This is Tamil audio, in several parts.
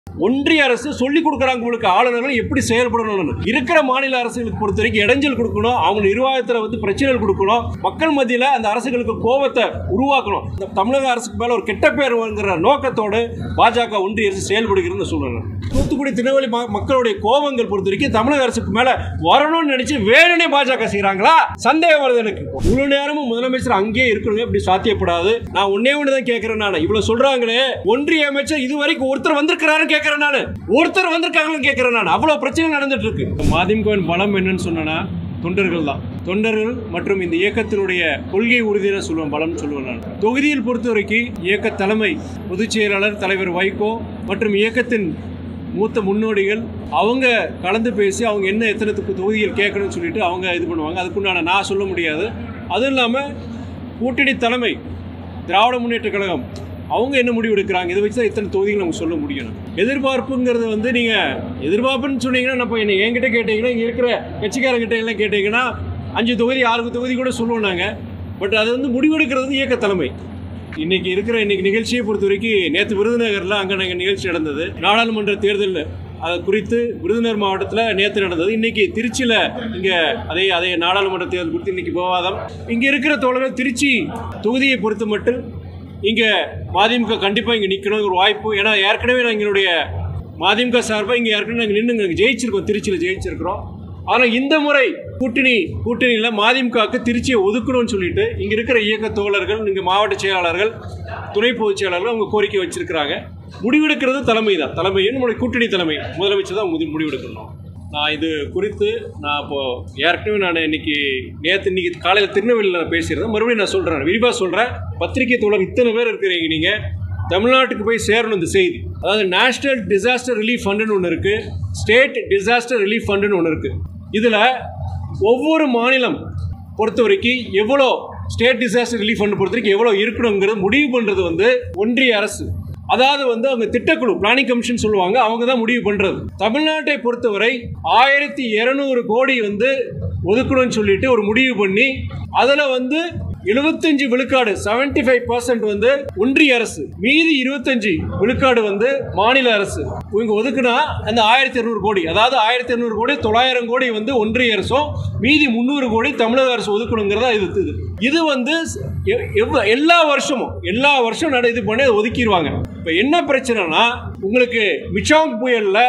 ஒன்றிய அரசு சொல்லிக் கொடுக்குறாங்க உங்களுக்கு ஆளுநர்கள் எப்படி செயல்படணும்னு இருக்கிற மாநில அரசுகளுக்கு பொறுத்த வரைக்கும் இடைஞ்சல் கொடுக்கணும் அவங்க நிர்வாகத்தில் வந்து பிரச்சனைகள் கொடுக்கணும் மக்கள் மத்தியில் அந்த அரசுகளுக்கு கோபத்தை உருவாக்கணும் இந்த தமிழக அரசுக்கு மேலே ஒரு கெட்ட பேர் வாங்குற நோக்கத்தோடு பாஜக ஒன்றிய அரசு செயல்படுகிறதுன்னு சொல்லணும் தூத்துக்குடி திருநெல்வேலி ம- மக்களுடைய கோபங்கள் பொறுத்த வரைக்கும் தமிழக அரசுக்கு மேலே வரணும்னு நினைச்சு வேணும்னே பாஜக செய்கிறாங்களா சந்தேகம் வருது எனக்கு முழு நேரமும் முதலமைச்சர் அங்கேயே இருக்கணுங்க இப்படி சாத்தியப்படாது நான் ஒன்னே ஒன்று தான் கேட்குறேன் நான் இவ்வளோ சொல்கிறாங்களே ஒன்றிய அமைச்சர் இது வரைக்கும் ஒருத்தர் வந்திருக்கிறாருன்னு கேட்குறேன் நான் ஒருத்தர் வந்திருக்காங்கன்னு கேட்குறேன் நான் அவ்வளோ பிரச்சனை நடந்துட்டு இருக்கு மதிமுகவின் பலம் என்னன்னு சொன்னேன்னா தொண்டர்கள் தான் தொண்டர்கள் மற்றும் இந்த இயக்கத்தினுடைய கொள்கை உறுதியான சொல்லுவேன் பலம்னு சொல்லுவேன் நான் தொகுதியில் பொறுத்த வரைக்கும் இயக்க தலைமை பொதுச் செயலாளர் தலைவர் வைகோ மற்றும் இயக்கத்தின் மூத்த முன்னோடிகள் அவங்க கலந்து பேசி அவங்க என்ன எத்தனை தொ- தொகுதிகள் கேட்கணும்னு சொல்லிட்டு அவங்க இது பண்ணுவாங்க அதுக்குண்டான நான் சொல்ல முடியாது அதுவும் இல்லாமல் கூட்டணி தலைமை திராவிட முன்னேற்ற கழகம் அவங்க என்ன முடிவு எடுக்கிறாங்க இதை வச்சு தான் இத்தனை தொகுதிகள் நம்ம சொல்ல முடியும் எதிர்பார்ப்புங்கிறது வந்து நீங்கள் எதிர்பார்ப்புன்னு சொன்னீங்கன்னா நம்ம என்ன என்கிட்ட கேட்டீங்கன்னா இங்கே இருக்கிற கட்சிக்காரங்கிட்ட எல்லாம் கேட்டீங்கன்னா அஞ்சு தொகுதி ஆறு தொகுதி கூட சொல்லுவோம் நாங்கள் பட் அது வந்து முடிவெடுக்கிறது வந்து இயக்க தலைமை இன்னைக்கு இருக்கிற இன்னைக்கு நிகழ்ச்சியை பொறுத்த வரைக்கும் நேற்று விருதுநகரில் அங்கே நாங்கள் நிகழ்ச்சி நடந்தது நாடாளுமன்ற தேர்தல் அது குறித்து விருதுநகர் மாவட்டத்தில் நேற்று நடந்தது இன்னைக்கு திருச்சியில் இங்கே அதே அதே நாடாளுமன்ற தேர்தல் குறித்து இன்னைக்கு விவாதம் இங்கே இருக்கிற தோழர்கள் திருச்சி தொகுதியை பொறுத்து மட்டும் இங்கே மதிமுக கண்டிப்பாக இங்கே நிற்கணும் ஒரு வாய்ப்பு ஏன்னா ஏற்கனவே நாங்கள் எங்களுடைய மதிமுக சார்பாக இங்கே ஏற்கனவே நாங்கள் நின்று நாங்கள் ஜெயிச்சிருக்கோம் திருச்சியில் ஜெயிச்சிருக்கிறோம் ஆனால் இந்த முறை கூட்டணி கூட்டணியில் மதிமுகவுக்கு திருச்சியை ஒதுக்கணும்னு சொல்லிட்டு இங்கே இருக்கிற இயக்க தோழர்கள் இங்கே மாவட்ட செயலாளர்கள் துணை பொதுச் செயலாளர்கள் அவங்க கோரிக்கை வச்சிருக்கிறாங்க முடிவெடுக்கிறது தலைமை தான் தலைமை நம்முடைய கூட்டணி தலைமை முதலமைச்சர் தான் முதி- முடிவெடுக்கணும் நான் இது குறித்து நான் இப்போது ஏற்கனவே நான் இன்னைக்கு நேற்று இன்னைக்கு காலையில் திருநெல்வேலியில் நான் பேசியிருந்தேன் மறுபடியும் நான் சொல்கிறேன் விரிவாக சொல்கிறேன் பத்திரிகை தோழர் இத்தனை பேர் இருக்கிறீங்க நீங்கள் தமிழ்நாட்டுக்கு போய் சேரணும் இந்த செய்தி அதாவது நேஷனல் டிசாஸ்டர் ரிலீஃப் ஃபண்டுன்னு ஒன்று இருக்குது ஸ்டேட் டிசாஸ்டர் ரிலீஃப் ஃபண்டுன்னு ஒன்று இருக்குது இதில் ஒவ்வொரு மாநிலம் பொறுத்த வரைக்கும் எவ்வளோ ஸ்டேட் டிசாஸ்டர் ரிலீஃப் ஃபண்ட் பொறுத்த வரைக்கும் எவ்வளோ இருக்கணுங்கிறது முடிவு பண்ணுறது வந்து ஒன்றிய அரசு அதாவது வந்து அவங்க திட்டக்குழு பிளானிங் கமிஷன் சொல்லுவாங்க அவங்க தான் முடிவு பண்ணுறது தமிழ்நாட்டை பொறுத்தவரை ஆயிரத்தி இரநூறு கோடி வந்து ஒதுக்கணும்னு சொல்லிட்டு ஒரு முடிவு பண்ணி அதில் வந்து எழுபத்தஞ்சு விழுக்காடு 75% ஃபைவ் பர்சன்ட் வந்து ஒன்றிய அரசு மீதி இருபத்தஞ்சு விழுக்காடு வந்து மாநில அரசு இவங்க ஒதுக்குனா அந்த ஆயிரத்தி இரநூறு கோடி அதாவது ஆயிரத்தி இரநூறு கோடி தொள்ளாயிரம் கோடி வந்து ஒன்றிய அரசும் மீதி முந்நூறு கோடி தமிழக அரசு ஒதுக்கணுங்கிறதா இது இது இது வந்து எ- எவ்வ- எல்லா வருஷமும் எல்லா வருஷம் நட இது பண்ணி அதை ஒதுக்கிடுவாங்க இப்போ என்ன பிரச்சனைனா உங்களுக்கு மிச்சாங் புயலில்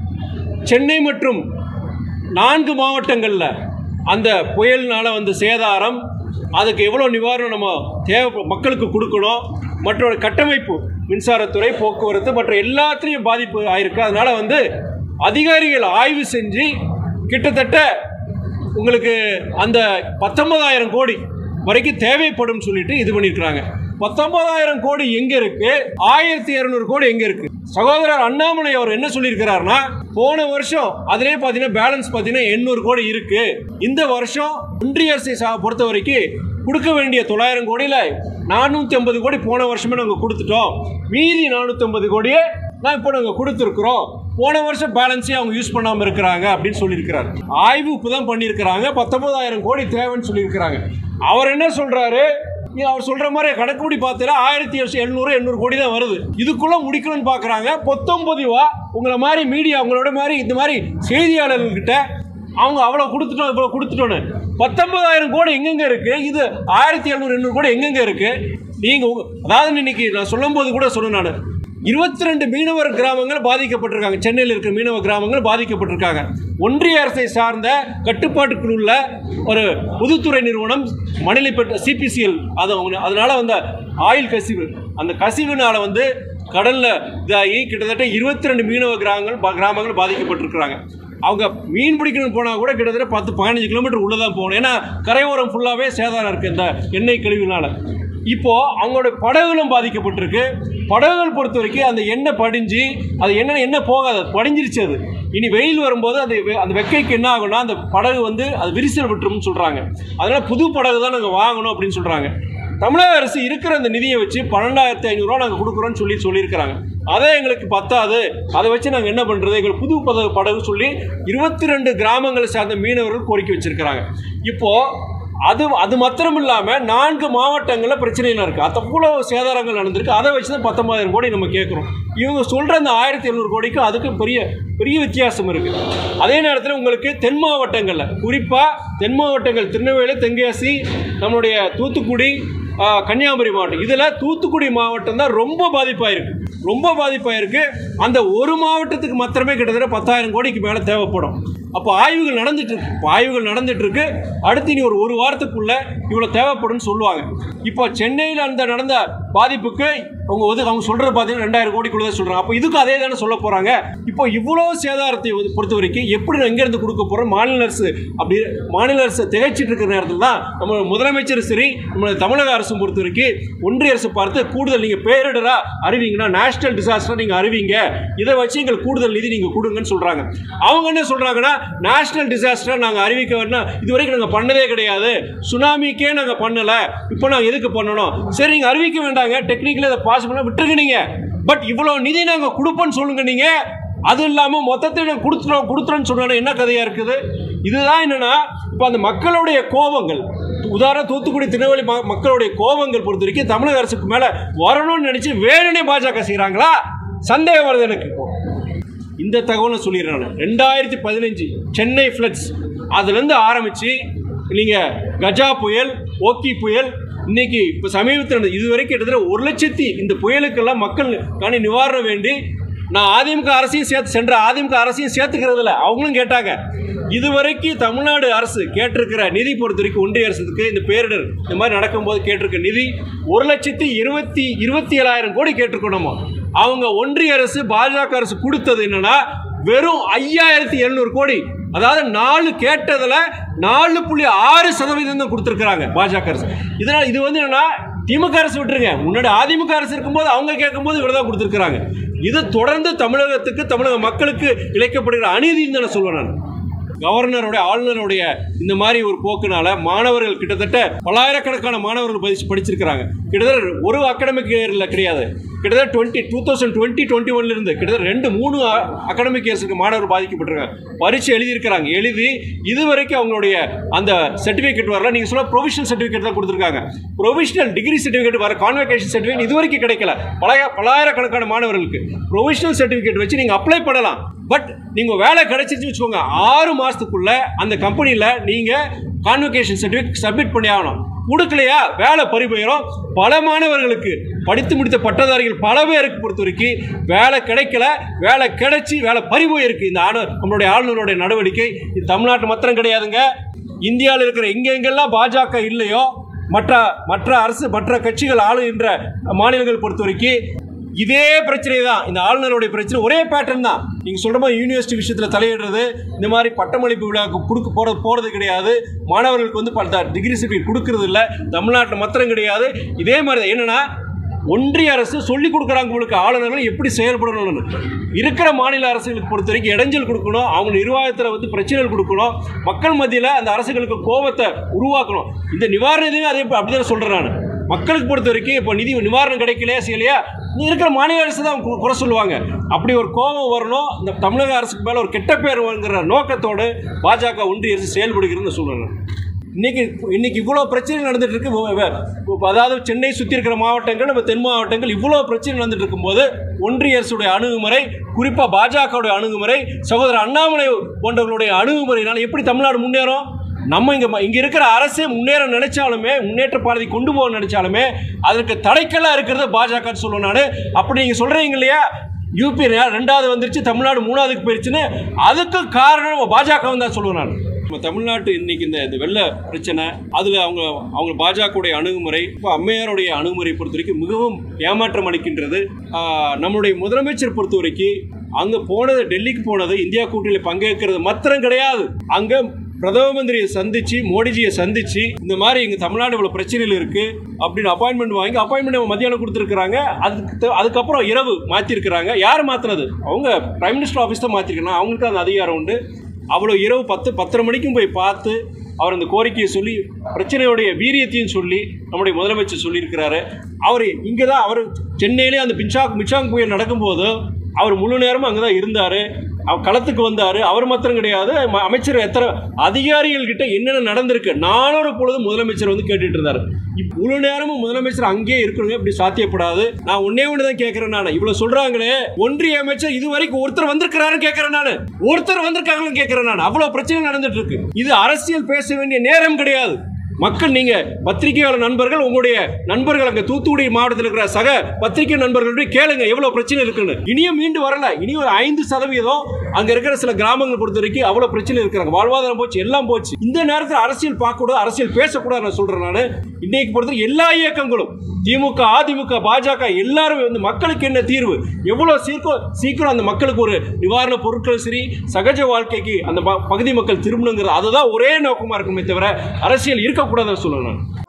சென்னை மற்றும் நான்கு மாவட்டங்களில் அந்த புயல்னால வந்த சேதாரம் அதுக்கு எவ்வளோ நிவாரணம் நம்ம தேவை மக்களுக்கு கொடுக்கணும் மற்றொரு கட்டமைப்பு மின்சாரத்துறை போக்குவரத்து மற்ற எல்லாத்துலேயும் பாதிப்பு ஆயிருக்கு அதனால வந்து அதிகாரிகள் ஆய்வு செஞ்சு கிட்டத்தட்ட உங்களுக்கு அந்த பத்தொன்பதாயிரம் கோடி வரைக்கும் தேவைப்படும் சொல்லிட்டு இது பண்ணியிருக்கிறாங்க பத்தொன்பதாயிரம் கோடி எங்க இருக்கு ஆயிரத்தி இருநூறு கோடி எங்க இருக்கு சகோதரர் அண்ணாமலை அவர் என்ன சொல்லியிருக்கிறாருன்னா போன வருஷம் அதிலே பார்த்தீங்கன்னா பேலன்ஸ் பார்த்தீங்கன்னா எண்ணூறு கோடி இருக்கு இந்த வருஷம் ஒன்றிய அரசை சா- பொறுத்த வரைக்கும் கொடுக்க வேண்டிய தொள்ளாயிரம் கோடியில் நானூற்றி ஐம்பது கோடி போன வருஷமே நாங்கள் கொடுத்துட்டோம் மீதி நானூற்றி ஐம்பது கோடியே நான் இப்போ நாங்கள் கொடுத்துருக்குறோம் போன வருஷம் பேலன்ஸே அவங்க யூஸ் பண்ணாமல் இருக்கிறாங்க அப்படின்னு சொல்லியிருக்கிறாரு ஆய்வு இப்போ தான் பண்ணியிருக்கிறாங்க பத்தொன்பதாயிரம் கோடி தேவைன்னு சொல்லியிருக்கிறாங்க அவர் என்ன சொல்கிறாரு அவர் சொல்கிற மாதிரி கணக்குப்படி பார்த்தீங்கன்னா ஆயிரத்தி எழுநூறு எண்ணூறு கோடி தான் வருது இதுக்குள்ளே முடிக்கணும்னு பார்க்குறாங்க பொத்தொம்பது ரூபா உங்களை மாதிரி மீடியா உங்களோட மாதிரி இந்த மாதிரி செய்தியாளர்கள்கிட்ட அவங்க அவ்வளோ கொடுத்துட்டோம் இவ்வளோ கொடுத்துட்டோன்னு பத்தொன்பதாயிரம் கோடி எங்கெங்க இருக்கு இது ஆயிரத்தி எழுநூறு எண்ணூறு கோடி எங்கெங்க இருக்கு நீங்க உங்க- அதாவது இன்னைக்கு நான் சொல்லும்போது கூட சொன்னேன் நான் இருபத்தி ரெண்டு மீனவர் கிராமங்கள் பாதிக்கப்பட்டிருக்காங்க சென்னையில் இருக்கிற மீனவ கிராமங்கள் பாதிக்கப்பட்டிருக்காங்க ஒன்றிய அரசை சார்ந்த கட்டுப்பாட்டுக்குள் உள்ள ஒரு பொதுத்துறை நிறுவனம் மணலி பெற்ற சிபிசிஎல் அது அவங்க- அதனால வந்த ஆயில் கசிவு அந்த கசிவுனால வந்து கடல்ல இதாகி கிட்டத்தட்ட இருபத்தி ரெண்டு மீனவ கிராமங்கள் பா- கிராமங்கள் பாதிக்கப்பட்டிருக்கிறாங்க அவங்க மீன் பிடிக்கணும் போனால் கூட கிட்டத்தட்ட பத்து பதினஞ்சு கிலோமீட்டர் உள்ளே தான் போகணும் ஏன்னா கரையோரம் ஃபுல்லாகவே சேதாரம் இருக்குது இந்த எண்ணெய் கழிவுனால இப்போ அவங்களோட படகுகளும் பாதிக்கப்பட்டிருக்கு படகுகள் பொறுத்த வரைக்கும் அந்த எண்ணெய் படிஞ்சு அது என்ன எண்ணெய் போகாது அது படிஞ்சிருச்சு அது இனி வெயில் வரும்போது அது வெ- அந்த வெக்கைக்கு என்ன ஆகும்னா அந்த படகு வந்து அது விரிசல் விட்டுரும்னு சொல்கிறாங்க அதனால புது படகு தான் நாங்கள் வாங்கணும் அப்படின்னு சொல்கிறாங்க தமிழக அரசு இருக்கிற அந்த நிதியை வச்சு பன்னெண்டாயிரத்தி ஐநூறுரூவா நாங்கள் கொடுக்குறோன்னு சொல்லி சொல்லியிருக்கிறாங்க அதே எங்களுக்கு பத்தாது அதை வச்சு நாங்கள் என்ன பண்ணுறது எங்களுக்கு புது பத படகு சொல்லி இருபத்தி ரெண்டு கிராமங்களை சார்ந்த மீனவர்கள் கோரிக்கை வச்சிருக்கிறாங்க இப்போது அது அது மாத்திரம் இல்லாமல் நான்கு மாவட்டங்களில் பிரச்சனைகள் இருக்குது அது அவ்வளோ சேதாரங்கள் நடந்திருக்கு அதை வச்சு தான் பத்தொன்பதாயிரம் கோடி நம்ம கேட்குறோம் இவங்க சொல்கிற அந்த ஆயிரத்தி எழுநூறு கோடிக்கு அதுக்கு பெரிய பெரிய வித்தியாசம் இருக்குது அதே நேரத்தில் உங்களுக்கு தென் மாவட்டங்களில் குறிப்பாக தென் மாவட்டங்கள் திருநெல்வேலி தென்காசி நம்மளுடைய தூத்துக்குடி ஆ, கன்னியாகுமரி மாவட்டம் இதில் தூத்துக்குடி மாவட்டம் தான் ரொம்ப பாதிப்பாயிருக்கு ரொம்ப பாதிப்பாயிருக்கு அந்த ஒரு மாவட்டத்துக்கு மாத்திரமே கிட்டத்தட்ட பத்தாயிரம் கோடிக்கு மேலே தேவைப்படும் அப்போ ஆய்வுகள் நடந்துட்டு இருக்கு இப்போ ஆய்வுகள் நடந்துட்டு இருக்கு அடுத்து இனி ஒரு ஒரு வாரத்துக்குள்ள இவ்வளோ தேவைப்படும்னு சொல்லுவாங்க இப்போ சென்னையில் அந்த நடந்த பாதிப்புக்கு அவங்க ஒது அவங்க சொல்றது பார்த்தீங்கன்னா ரெண்டாயிரம் கோடிக்குள்ள தான் சொல்றாங்க அப்போ இதுக்கு அதே தானே சொல்ல போறாங்க இப்போ இவ்வளோ சேதாரத்தை வந்து பொறுத்த வரைக்கும் எப்படி நான் எங்கேருந்து கொடுக்க போறோம் மாநில அரசு அப்படி மாநில அரசு திகைச்சிட்டு இருக்கிற நேரத்தில் தான் நம்ம முதலமைச்சர் சரி நம்ம தமிழக அரசும் பொறுத்த வரைக்கும் ஒன்றிய அரசு பார்த்து கூடுதல் நீங்கள் பேரிடரா அறிவிங்கன்னா நேஷனல் டிசாஸ்டர் நீங்கள் அறிவிங்க இதை வச்சு எங்களுக்கு கூடுதல் நிதி நீங்கள் கொடுங்கன்னு சொல்றாங்க அவங்க என்ன சொல்றாங்கன்னா நேஷனல் டிசாஸ்டர் நாங்கள் அறிவிக்க வேணா இது வரைக்கும் நாங்கள் பண்ணதே கிடையாது சுனாமிக்கே நாங்கள் பண்ணலை இப்போ நாங்கள் எதுக்கு பண்ணணும் சரி நீங்கள் அறிவிக்க வேண்டாங்க டெக்னிக்கலி அதை பாசிபிளாக விட்டுருங்க நீங்கள் பட் இவ்வளோ நிதி நாங்கள் கொடுப்போன்னு சொல்லுங்க நீங்கள் அது இல்லாமல் மொத்தத்தை நாங்கள் கொடுத்துறோம் கொடுத்துறோன்னு சொன்னா என்ன கதையாக இருக்குது இதுதான் என்னன்னா இப்போ அந்த மக்களுடைய கோபங்கள் உதாரணம் தூத்துக்குடி திருநெல்வேலி ம- மக்களுடைய கோபங்கள் பொறுத்த வரைக்கும் தமிழக அரசுக்கு மேலே வரணும்னு நினச்சி வேணுனே பாஜக செய்கிறாங்களா சந்தேகம் வருது எனக்கு இப்போ இந்த தகவலை சொல்லிடுறேன் நான் ரெண்டாயிரத்தி பதினஞ்சு சென்னை ஃப்ளட்ஸ் அதுலேருந்து ஆரம்பித்து நீங்கள் கஜா புயல் ஓக்கி புயல் இன்னைக்கு இப்போ சமீபத்தில் நடந்த- இது வரைக்கும் கிட்டத்தட்ட ஒரு லட்சத்தி இந்த புயலுக்கெல்லாம் மக்கள் காணி நிவாரணம் வேண்டி நான் அதிமுக அரசையும் சேர்த்து சென்ற அதிமுக அரசையும் சேர்த்துக்கிறதில்ல அவங்களும் கேட்டாங்க இதுவரைக்கும் தமிழ்நாடு அரசு கேட்டிருக்கிற நிதி பொறுத்த வரைக்கும் ஒன்றிய அரசுக்கு இந்த பேரிடர் இந்த மாதிரி நடக்கும்போது கேட்டிருக்க நிதி ஒரு லட்சத்தி இருபத்தி இருபத்தி ஏழாயிரம் கோடி கேட்டிருக்கணுமோ அவங்க ஒன்றிய அரசு பாஜக அரசு கொடுத்தது என்னன்னா வெறும் ஐயாயிரத்தி எழுநூறு கோடி அதாவது நாலு கேட்டதில் நாலு புள்ளி ஆறு சதவீதம் தான் கொடுத்துருக்குறாங்க பாஜக அரசு இதனால் இது வந்து என்னன்னா திமுக அரசு விட்டுருங்க முன்னாடி அதிமுக அரசு இருக்கும்போது அவங்க கேட்கும்போது இவ்வளோ தான் கொடுத்துருக்குறாங்க இது தொடர்ந்து தமிழகத்துக்கு தமிழக மக்களுக்கு இழைக்கப்படுகிற அநீதின்னு தான் நான் சொல்லுவேன் நான் கவர்னருடைய ஆளுநருடைய இந்த மாதிரி ஒரு போக்குனால மாணவர்கள் கிட்டத்தட்ட பல்லாயிரக்கணக்கான மாணவர்கள் படிச்சு படிச்சிருக்கிறாங்க கிட்டத்தட்ட ஒரு அகாடமிக் இயரில் கிடையாது கிட்டத்தட்ட twenty two thousand twenty twenty ஒன்லேருந்து கிட்டத்தட்ட ரெண்டு மூணு அகாடமிக் இயர்ஸுக்கு மாணவர்கள் பாதிக்கப்பட்டிருக்காங்க பரீட்சை எழுதியிருக்கிறாங்க எழுதி இது வரைக்கும் அவங்களுடைய அந்த சர்டிஃபிகேட் வரல நீங்கள் சொல்ல ப்ரொவிஷனல் சர்டிஃபிகேட் தான் கொடுத்துருக்காங்க ப்ரொவிஷனல் டிகிரி சர்டிஃபிகேட் வர கான்வெகேஷன் சர்டிஃபிகேட் இது வரைக்கும் கிடைக்கல பழைய பல்லாயிரக்கணக்கான மாணவர்களுக்கு ப்ரொவிஷனல் சர்டிஃபிகேட் வச்சு நீங்கள் அப்ளை பண்ணலாம் பட் நீங்கள் வேலை கிடைச்சிருச்சு வச்சுக்கோங்க ஆறு மாதத்துக்குள்ள அந்த கம்பெனியில் நீங்கள் கான்வெகேஷன் சர்டிஃபிகேட் சப்மிட் பண்ணி ஆகணும் கொடுக்கலையா வேலை பறி போயிடும் பல மாணவர்களுக்கு படித்து முடித்த பட்டதாரிகள் பல பேருக்கு பொறுத்த வரைக்கும் வேலை கிடைக்கல வேலை கிடைச்சி வேலை பறி போயிருக்கு இந்த ஆணு நம்மளுடைய ஆளுநருடைய நடவடிக்கை இது தமிழ்நாட்டு மாத்திரம் கிடையாதுங்க இந்தியாவில் இருக்கிற எங்கெங்கெல்லாம் பாஜக இல்லையோ மற்ற மற்ற அரசு மற்ற கட்சிகள் ஆளுகின்ற மாநிலங்கள் பொறுத்த வரைக்கும் இதே பிரச்சனை தான் இந்த ஆளுநருடைய பிரச்சனை ஒரே பேட்டர்ன் தான் நீங்கள் சொல்கிற மாதிரி யூனிவர்சிட்டி விஷயத்தில் தலையிடுறது இந்த மாதிரி பட்டமளிப்பு விழாவுக்கு கொடுக்க போகிறது போகிறது கிடையாது மாணவர்களுக்கு வந்து பல டிகிரி சர்டிஃபிகேட் கொடுக்கறது இல்லை தமிழ்நாட்டில் மாத்திரம் கிடையாது இதே மாதிரி தான் என்னென்னா ஒன்றிய அரசு சொல்லி கொடுக்குறாங்க உங்களுக்கு ஆளுநர்கள் எப்படி செயல்படணும்னு இருக்கிற மாநில அரசுகளுக்கு பொறுத்த வரைக்கும் இடைஞ்சல் கொடுக்கணும் அவங்க நிர்வாகத்தில் வந்து பிரச்சனைகள் கொடுக்கணும் மக்கள் மத்தியில் அந்த அரசுகளுக்கு கோபத்தை உருவாக்கணும் இந்த நிவாரண நிதியும் அதே அப்படி தான் சொல்கிறேன் நான் மக்களுக்கு பொறுத்த வரைக்கும் இப்போ நிதி நிவாரணம் கிடைக்கலையா செய்யலையா நீ இருக்கிற மாநில அரசு தான் கு- குறை சொல்லுவாங்க அப்படி ஒரு கோபம் வரணும் இந்த தமிழக அரசுக்கு மேலே ஒரு கெட்ட பேர் வாங்குற நோக்கத்தோடு பாஜக ஒன்றிய அரசு செயல்படுகிறதுன்னு சொல்கிறேன் நான். இன்னைக்கு இன்னைக்கு இவ்வளோ பிரச்சனை நடந்துட்டு இருக்கு வ- வ- அதாவது சென்னை சுற்றி இருக்கிற மாவட்டங்கள் நம்ம தென் மாவட்டங்கள் இவ்வளோ பிரச்சனை நடந்துட்டு இருக்கும்போது ஒன்றிய அரசுடைய அணுகுமுறை குறிப்பாக பாஜகவுடைய அணுகுமுறை சகோதரர் அண்ணாமலை போன்றவர்களுடைய அணுகுமுறையினால் எப்படி தமிழ்நாடு முன்னேறும் நம்ம இங்கே இங்கே இருக்கிற அரசே முன்னேற நினைச்சாலுமே முன்னேற்ற பாதையை கொண்டு போக நினைச்சாலுமே அதற்கு தடைக்கல்லாக இருக்கிறது பாஜக சொல்லுவேன் நான் அப்படி நீங்கள் சொல்கிறீங்க இல்லையா யூபி ரெண்டாவது வந்துருச்சு தமிழ்நாடு மூணாவதுக்கு போயிருச்சுன்னு அதுக்கு காரணம் பாஜக தான் சொல்லுவேன் நான் நம்ம தமிழ்நாட்டு இன்னைக்கு இந்த இந்த வெள்ள பிரச்சனை அதில் அவங்க அவங்க பாஜகவுடைய அணுகுமுறை இப்போ அம்மையாருடைய அணுகுமுறை பொறுத்த வரைக்கும் மிகவும் ஏமாற்றம் அளிக்கின்றது ஆஹ், நம்மளுடைய முதலமைச்சர் பொறுத்த வரைக்கும் அங்கே போனது டெல்லிக்கு போனது இந்தியா கூட்டணியில் பங்கேற்கிறது மாத்திரம் கிடையாது அங்கே பிரதம மந்திரியை சந்திச்சு மோடிஜியை சந்திச்சு இந்த மாதிரி எங்க தமிழ்நாடு இவ்வளவு பிரச்சனைகள் இருக்கு அப்படின்னு அப்பாயின்மெண்ட் வாங்கி அப்பாயின்மெண்ட் மத்தியானம் கொடுத்துருக்காங்க அதுக்கு த- அதுக்கப்புறம் இரவு மாத்திருக்கிறாங்க யார் மாத்தினது அவங்க பிரைம் மினிஸ்டர் ஆஃபீஸ் தான் மாத்திருக்காங்க அவங்களுக்கு அந்த அதிகாரம் உண்டு அவ்வளோ இரவு பத்து பத்தரை மணிக்கும் போய் பார்த்து அவர் அந்த கோரிக்கையை சொல்லி பிரச்சனையுடைய வீரியத்தையும் சொல்லி நம்முடைய முதலமைச்சர் சொல்லியிருக்கிறாரு அவர் இங்கே தான் அவர் சென்னையிலே அந்த பின்சாங் மிச்சாங் புயல் நடக்கும்போது அவர் முழு நேரமும் அங்கே தான் இருந்தார் அவர் களத்துக்கு வந்தாரு அவர் மாத்திரம் கிடையாது ம- அமைச்சர் எத்தனை அதிகாரிகள் கிட்ட என்னென்ன நடந்திருக்கு நானூறு பொழுது முதலமைச்சர் வந்து கேட்டுட்டு இருந்தாரு இப்ப முழு நேரமும் முதலமைச்சர் அங்கேயே இருக்கணுங்க இப்படி சாத்தியப்படாது நான் ஒன்னே ஒன்று தான் கேட்கறேன் நான் இவ்வளவு சொல்றாங்களே ஒன்றிய அமைச்சர் இது வரைக்கும் ஒருத்தர் வந்திருக்கிறாருன்னு கேட்கறேன் நான் ஒருத்தர் வந்திருக்காங்கன்னு கேட்கறேன் நான் அவ்வளவு பிரச்சனை நடந்துட்டு இருக்கு இது அரசியல் பேச வேண்டிய நேரம் கிடையாது மக்கள் நீங்க பத்திரிகையாளர் நண்பர்கள் உங்களுடைய நண்பர்கள் அங்க தூத்துக்குடி மாவட்டத்தில் இருக்கிற சக பத்திரிகை நண்பர்களுடைய கேளுங்க எவ்வளவு பிரச்சனை இருக்குன்னு இனியும் மீண்டு வரல இனி ஒரு ஐந்து சதவீதம் அங்க இருக்கிற சில கிராமங்கள் பொறுத்த வரைக்கும் அவ்வளவு பிரச்சனை இருக்கிறாங்க வாழ்வாதாரம் போச்சு எல்லாம் போச்சு இந்த நேரத்தில் அரசியல் பார்க்கக்கூடாது அரசியல் பேசக்கூடாது நான் சொல்றேன் நான் இன்னைக்கு பொறுத்த எல்லா இயக்கங்களும் திமுக அதிமுக பாஜக எல்லாருமே வந்து மக்களுக்கு என்ன தீர்வு எவ்வளவு சீக்கிரம் சீக்கிரம் அந்த மக்களுக்கு ஒரு நிவாரண பொருட்கள் சரி சகஜ வாழ்க்கைக்கு அந்த ப- பகுதி மக்கள் திரும்பணுங்கிறது அதுதான் ஒரே நோக்கமா இருக்குமே தவிர அரசியல் இருக்கக்கூடாதுன்னு சொல்லுவேன் நான்